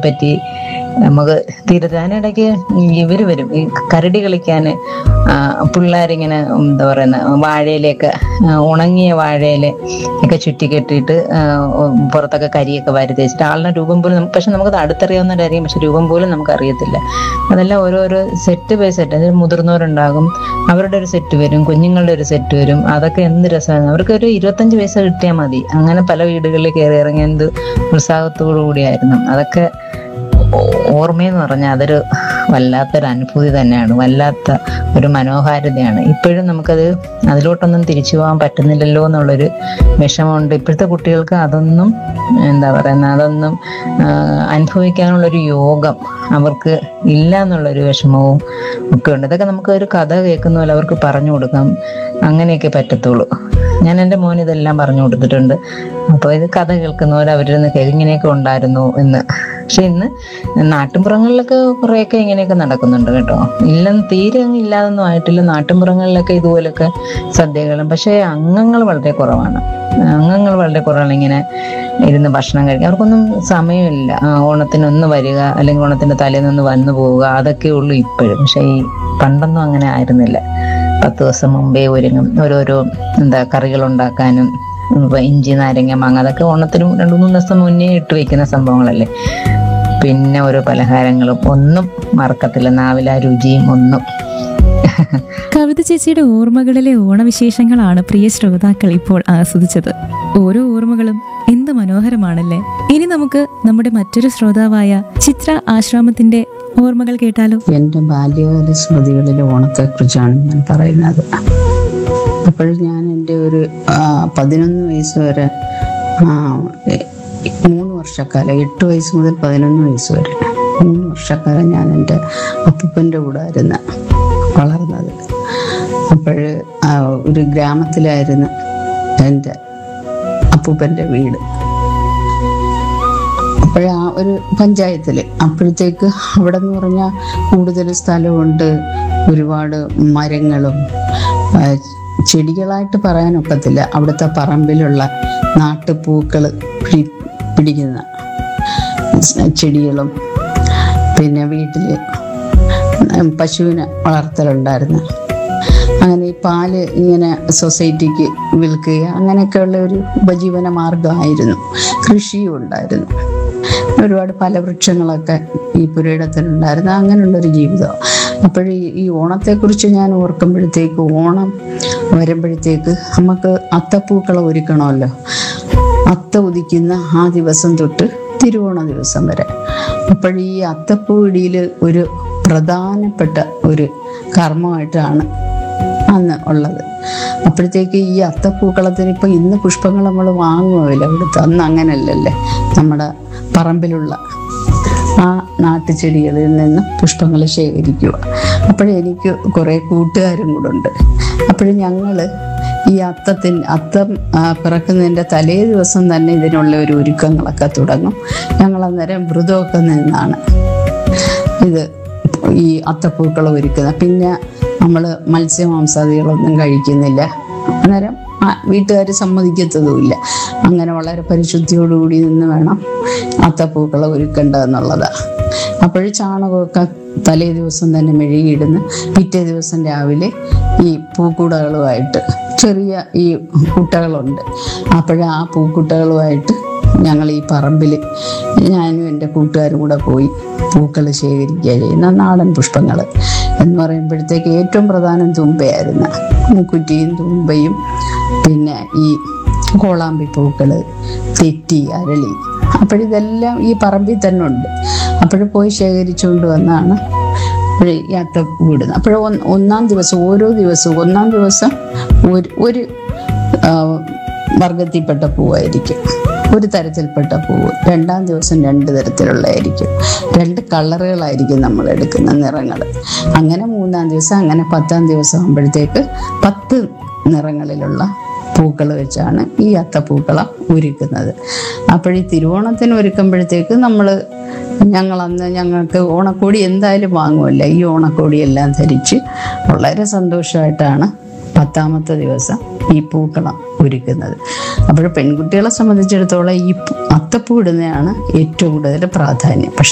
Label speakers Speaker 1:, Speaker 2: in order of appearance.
Speaker 1: പറ്റി നമുക്ക് തീരത്താനിടയ്ക്ക് ഇവര് വരും ഈ കരടി കളിക്കാൻ പിള്ളേരിങ്ങനെ എന്താ പറയുന്ന വാഴയിലേക്ക് ആ, ഉണങ്ങിയ വാഴയില ഒക്കെ ചുറ്റി കെട്ടിയിട്ട് ആ, ഉം, പുറത്തൊക്കെ കരിയൊക്കെ വാരി തേച്ചിട്ട് ആളിനെ രൂപം പോലും നമുക്ക് പക്ഷെ നമുക്ക് അടുത്തറിയാവുന്നവരായിരിക്കും പക്ഷെ രൂപം പോലും നമുക്ക് അറിയത്തില്ല അതെല്ലാം ഓരോരോ സെറ്റ് ബൈ സെറ്റ് അതായത് മുതിർന്നവരുണ്ടാകും അവരുടെ ഒരു സെറ്റ് വരും കുഞ്ഞുങ്ങളുടെ ഒരു സെറ്റ് വരും അതൊക്കെ എന്ത് രസമാണ് അവർക്ക് ഒരു ഇരുപത്തഞ്ച് പൈസ കിട്ടിയാൽ മതി അങ്ങനെ പല വീടുകളിൽ കയറി ഇറങ്ങി എന്ത് ഉത്സാഹത്തോടു കൂടിയായിരുന്നു അതൊക്കെ ഓ- ഓർമ്മയെന്ന് പറഞ്ഞാൽ അതൊരു വല്ലാത്തൊരു അനുഭൂതി തന്നെയാണ് വല്ലാത്ത ഒരു മനോഹാരിതയാണ് ഇപ്പോഴും നമുക്കത് അതിലോട്ടൊന്നും തിരിച്ചു പോകാൻ പറ്റുന്നില്ലല്ലോ എന്നുള്ളൊരു വിഷമമുണ്ട് ഇപ്പോഴത്തെ കുട്ടികൾക്ക് അതൊന്നും എന്താ പറയുന്ന അതൊന്നും ആ, അനുഭവിക്കാനുള്ളൊരു യോഗം അവർക്ക് ഇല്ല എന്നുള്ളൊരു വിഷമവും ഒക്കെ ഉണ്ട് ഇതൊക്കെ നമുക്ക് ഒരു കഥ കേൾക്കുന്ന പോലെ അവർക്ക് പറഞ്ഞു കൊടുക്കാം അങ്ങനെയൊക്കെ പറ്റത്തുള്ളൂ ഞാൻ എൻ്റെ മോന് ഇതെല്ലാം പറഞ്ഞു കൊടുത്തിട്ടുണ്ട് അപ്പോൾ ഇത് കഥ കേൾക്കുന്ന പോലെ അവരിന്ന് ഇങ്ങനെയൊക്കെ ഉണ്ടായിരുന്നു എന്ന് പക്ഷെ ഇന്ന് നാട്ടിൻപുറങ്ങളിലൊക്കെ കുറേയൊക്കെ ഇങ്ങനെയൊക്കെ നടക്കുന്നുണ്ട് കേട്ടോ ഇല്ലെന്ന് തീരെ അങ്ങ് ഇല്ലാതൊന്നും ആയിട്ടില്ല നാട്ടിൻപുറങ്ങളിലൊക്കെ ഇതുപോലൊക്കെ സദ്യകളും പക്ഷേ അംഗങ്ങൾ വളരെ കുറവാണ് അംഗങ്ങൾ വളരെ കുറവാണ് ഇങ്ങനെ ഇരുന്ന് ഭക്ഷണം കഴിക്കാൻ അവർക്കൊന്നും സമയമില്ല ആ, ഓണത്തിനൊന്ന് വരിക അല്ലെങ്കിൽ ഓണത്തിന്റെ തലേന്നൊന്ന് വന്നു പോവുക അതൊക്കെ ഉള്ളൂ ഇപ്പോഴും പക്ഷെ ഈ പണ്ടൊന്നും അങ്ങനെ ആയിരുന്നില്ല പത്ത് ദിവസം മുമ്പേ ഒരുങ്ങും ഓരോരോ എന്താ കറികൾ ഉണ്ടാക്കാനും ഇപ്പൊ ഇഞ്ചി നാരങ്ങ മാങ്ങ അതൊക്കെ ഓണത്തിന് രണ്ടു മൂന്ന് ദിവസം മുന്നേ ഇട്ട് വെക്കുന്ന സംഭവങ്ങളല്ലേ പിന്നെ ഓരോ പലഹാരങ്ങളും ഒന്നും മറക്കത്തില്ല നാവില രുചിയും ഒന്നും
Speaker 2: കവിത ചേച്ചിയുടെ ഓർമ്മകളിലെ ഓണവിശേഷങ്ങളാണ് പ്രിയ ശ്രോതാക്കൾ ഇപ്പോൾ ആസ്വദിച്ചത് ഓരോ ഓർമ്മകളും എന്ത് മനോഹരമാണല്ലേ ഇനി നമുക്ക് നമ്മുടെ മറ്റൊരു ശ്രോതാവായ ചിത്ര ആശ്രാമത്തിന്റെ ഓർമ്മകൾ കേട്ടാലോ
Speaker 3: എൻ്റെ ബാല്യകാല സ്മൃതികളിലെ ഓണത്തെക്കുറിച്ചാണ് ഞാൻ പറയുന്നത് അപ്പോൾ ഞാൻ എൻ്റെ ഒരു ആ, പതിനൊന്ന് വയസ്സ് വരെ ആ, എ- മൂന്ന് വർഷക്കാലം എട്ട് വയസ്സ് മുതൽ പതിനൊന്ന് വയസ്സ് വരെ മൂന്ന് വർഷക്കാലം ഞാൻ എൻ്റെ അപ്പൂപ്പൻ്റെ കൂടെ ആയിരുന്നു വളർന്നത് അപ്പോൾ ഒരു ഗ്രാമത്തിലായിരുന്നു എൻ്റെ അപ്പൂപ്പൻ്റെ വീട് അപ്പോഴ ആ ഒരു പഞ്ചായത്തിൽ അപ്പോഴത്തേക്ക് അവിടെ എന്ന് പറഞ്ഞാൽ കൂടുതൽ സ്ഥലമുണ്ട് ഒരുപാട് മരങ്ങളും ആ, ചെടികളായിട്ട് പറയാനൊക്കത്തില്ല അവിടുത്തെ പറമ്പിലുള്ള നാട്ടുപൂക്കൾ പിടി പിടിക്കുന്ന സ് ചെടികളും പിന്നെ വീട്ടിൽ പശുവിനെ വളർത്തലുണ്ടായിരുന്നു അങ്ങനെ ഈ പാല് ഇങ്ങനെ സൊസൈറ്റിക്ക് വിൽക്കുക അങ്ങനെയൊക്കെയുള്ള ഒരു ഉപജീവന മാർഗമായിരുന്നു കൃഷിയും ഉണ്ടായിരുന്നു ഒരുപാട് ഫലവൃക്ഷങ്ങളൊക്കെ ഈ പുരയിടത്തിലുണ്ടായിരുന്നു അങ്ങനെയുള്ളൊരു ജീവിതം അപ്പോൾ ഈ ഈ ഓണത്തെക്കുറിച്ച് ഞാൻ ഓർക്കുമ്പോഴത്തേക്ക് ഓണം വരുമ്പോഴത്തേക്ക് നമുക്ക് അത്തപ്പൂക്കളെ ഒരുക്കണമല്ലോ അത്ത ഉദിക്കുന്ന ആ ദിവസം തൊട്ട് തിരുവോണ ദിവസം വരെ അപ്പോൾ ഈ അത്തപ്പൂടിയിൽ ഒരു പ്രധാനപ്പെട്ട ഒരു കർമ്മമായിട്ടാണ് അന്ന് ഉള്ളത് അപ്പോഴത്തേക്ക് ഈ അത്തപ്പൂക്കളത്തിന് ഇപ്പം ഇന്ന് പുഷ്പങ്ങൾ നമ്മൾ വാങ്ങുമല്ലോ അവിടുത്തെ അന്ന് അങ്ങനെയല്ലല്ലേ നമ്മുടെ പറമ്പിലുള്ള ആ നാട്ടുചെടികളിൽ നിന്ന് പുഷ്പങ്ങൾ ശേഖരിക്കുക അപ്പോഴെനിക്ക് കുറേ കൂട്ടുകാരും കൂടെ ഉണ്ട് അപ്പോഴും ഞങ്ങൾ ഈ അത്തത്തിൻ അത്തം ആ, പിറക്കുന്നതിൻ്റെ തലേ ദിവസം തന്നെ ഇതിനുള്ള ഒരു ഒരുക്കങ്ങളൊക്കെ തുടങ്ങും ഞങ്ങൾ അന്നേരം വ്രതമൊക്കെ നിന്നാണ് ഇത് ഈ അത്തപ്പൂക്കൾ ഒരുക്കുന്നത് പിന്നെ നമ്മൾ മത്സ്യമാംസാദികളൊന്നും കഴിക്കുന്നില്ല അന്നേരം വീട്ടുകാർ സമ്മതിക്കത്തതുമില്ല അങ്ങനെ വളരെ പരിശുദ്ധിയോടുകൂടി നിന്ന് വേണം അത്തപ്പൂക്കൾ ഒരുക്കേണ്ടതെന്നുള്ളതാണ് അപ്പോൾ ചാണകമൊക്കെ തലേ ദിവസം തന്നെ മെഴുകിയിടുന്ന് പിറ്റേ ദിവസം രാവിലെ ഈ പൂക്കുടകളുമായിട്ട് ചെറിയ ഈ കുട്ടകളുണ്ട് അപ്പോൾ ആ പൂക്കുട്ടകളുമായിട്ട് ഞങ്ങൾ ഈ പറമ്പിൽ ഞാനും എൻ്റെ കൂട്ടുകാരും കൂടെ പോയി പൂക്കൾ ശേഖരിക്കുക ചെയ്യുന്ന നാടൻ പുഷ്പങ്ങൾ എന്ന് പറയുമ്പോഴത്തേക്ക് ഏറ്റവും പ്രധാനം തുമ്പയായിരുന്നു മൂക്കുറ്റിയും തുമ്പയും പിന്നെ ഈ കോളാമ്പി പൂക്കൾ തെറ്റി അരളി അപ്പോഴിതെല്ലാം ഈ പറമ്പിൽ തന്നെ ഉണ്ട് അപ്പോൾ പോയി ശേഖരിച്ചുകൊണ്ട് വന്നാണ് അപ്പോഴേ ഈ അത്തപ്പൂ ഇടുന്നത് അപ്പോൾ ഒന്നാം ദിവസം ഓരോ ദിവസവും ഒന്നാം ദിവസം ഒരു ഒരു ആ, വർഗത്തിൽപ്പെട്ട പൂവായിരിക്കും ഒരു തരത്തിൽപ്പെട്ട പൂവ് രണ്ടാം ദിവസം രണ്ട് തരത്തിലുള്ളതായിരിക്കും രണ്ട് കളറുകളായിരിക്കും നമ്മൾ എടുക്കുന്ന നിറങ്ങൾ അങ്ങനെ മൂന്നാം ദിവസം അങ്ങനെ പത്താം ദിവസം ആകുമ്പോഴത്തേക്ക് പത്ത് നിറങ്ങളിലുള്ള പൂക്കൾ വെച്ചാണ് ഈ അത്തപ്പൂക്കളം ഒരുക്കുന്നത് അപ്പോൾ ഈ തിരുവോണത്തിന് ഒരുക്കുമ്പോഴത്തേക്ക് നമ്മൾ ഞങ്ങൾ അന്ന് ഞങ്ങൾക്ക് ഓണക്കോടി എന്തായാലും വാങ്ങുമല്ല ഈ ഓണക്കോടി എല്ലാം ധരിച്ച് വളരെ സന്തോഷമായിട്ടാണ് പത്താമത്തെ ദിവസം ഈ പൂക്കളം ഒരുക്കുന്നത് അപ്പോൾ പെൺകുട്ടികളെ സംബന്ധിച്ചിടത്തോളം ഈ പൂ- അത്തപ്പൂ ഇടുന്നതാണ് ഏറ്റവും കൂടുതൽ പ്രാധാന്യം പക്ഷെ